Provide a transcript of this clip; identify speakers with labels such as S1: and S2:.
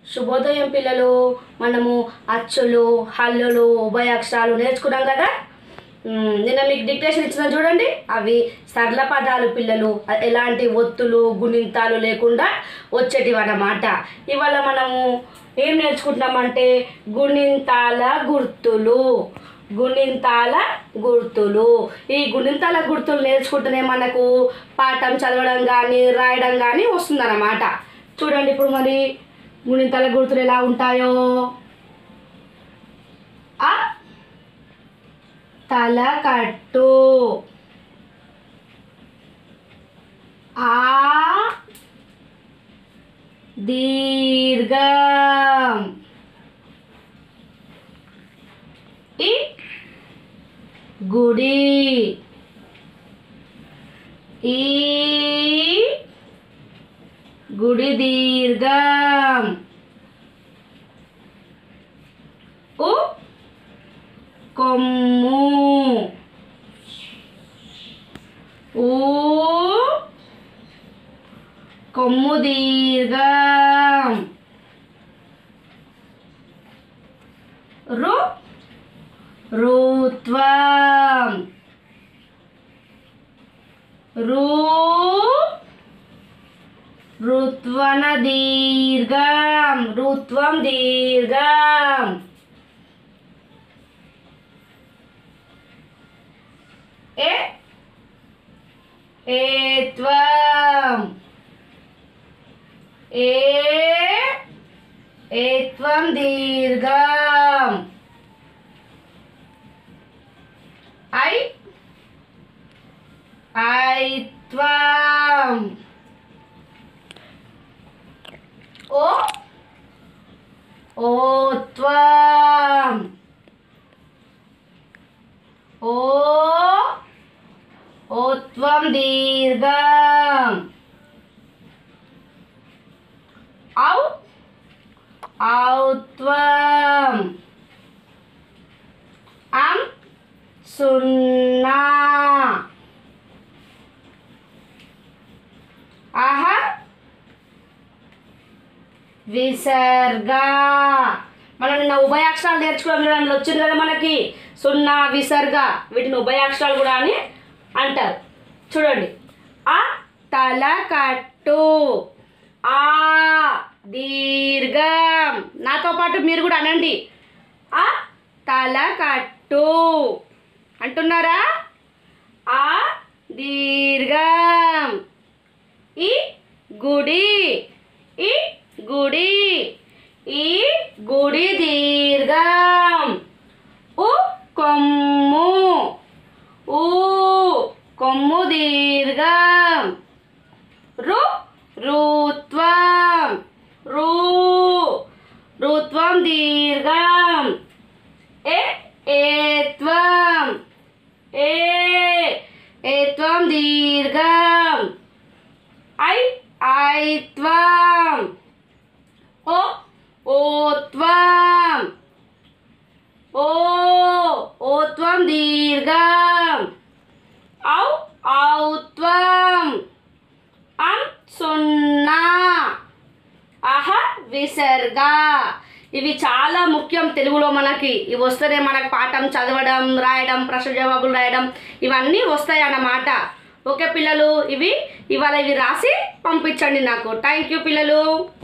S1: శుభోదయం పిల్లలు మనము అచ్చులు హల్లులు ఉభయాక్షరాలు నేర్చుకున్నాం కదా మ్, నిన్న మీకు డిక్టేషన్ ఇచ్చిన చూడండి అవి సరళ పదాలు పిల్లలు అ- ఎలాంటి ఒత్తులు గుణింతాలు లేకుండా వచ్చేటివి అన్నమాట ఇవాళ మనము ఏం నేర్చుకుంటున్నామంటే గుణింతాల గుర్తులు గుణింతాల గుర్తులు ఈ గుణింతాల గుర్తులు నేర్చుకుంటేనే మనకు పాఠం చదవడం కానీ రాయడం కానీ వస్తుందన్నమాట చూడండి ఇప్పుడు మరి గుణింతాల గుర్తులు ఎలా ఉంటాయో ఆ తల కట్టు ఆ దీర్ఘం ఈ గుడి ఈ గుడి దీర్ఘం ఉ కొమ్ము ఊ కొమ్ము దీర్ఘం రు రుత్వం రు రుత్వన దీర్ఘం రుత్వం దీర్ఘం ఏ ఏత్వం ఏ ఏత్వం దీర్ఘం ఐ ఐత్వం ఓ ఓత్వం ఓ ఓత్వం దీర్ఘం ఔ ఔత్వం అం సున్నా అహ విసర్గ మనం నిన్న ఉభయాక్షరాలు నేర్చుకోవడం అందులో వచ్చింది కదా మనకి సున్నా విసర్గ వీటిని ఉభయాక్షరాలు కూడా అని అంటారు చూడండి ఆ తల కట్టు ఆ దీర్ఘం నాతో పాటు మీరు కూడా అనండి ఆ తల కట్టు అంటున్నారా ఆ దీర్ఘం ఈ గుడి ఈ గుడి ఈ గుడి దీర్ఘం ఉ కొమ్ము ఊ కొమ్ము దీర్ఘం రు రుత్వం రు రుత్వం దీర్ఘం ఏ ఏత్వం ఏ ఏత్వం దీర్ఘం ఐ ఐత్వం ఓ ఓత్వం ఓ ఓత్వం దీర్ఘం ఔ ఔత్వం అం సున్నా అహ విసర్గ ఇవి చాలా ముఖ్యం తెలుగులో మనకి ఇవి వస్తేనే మనకు పాఠం చదవడం రాయడం ప్రశ్న జవాబులు రాయడం ఇవన్నీ వస్తాయి అన్నమాట ఓకే పిల్లలు ఇవి ఇవాళ ఇవి రాసి పంపించండి నాకు థ్యాంక్ యూ పిల్లలు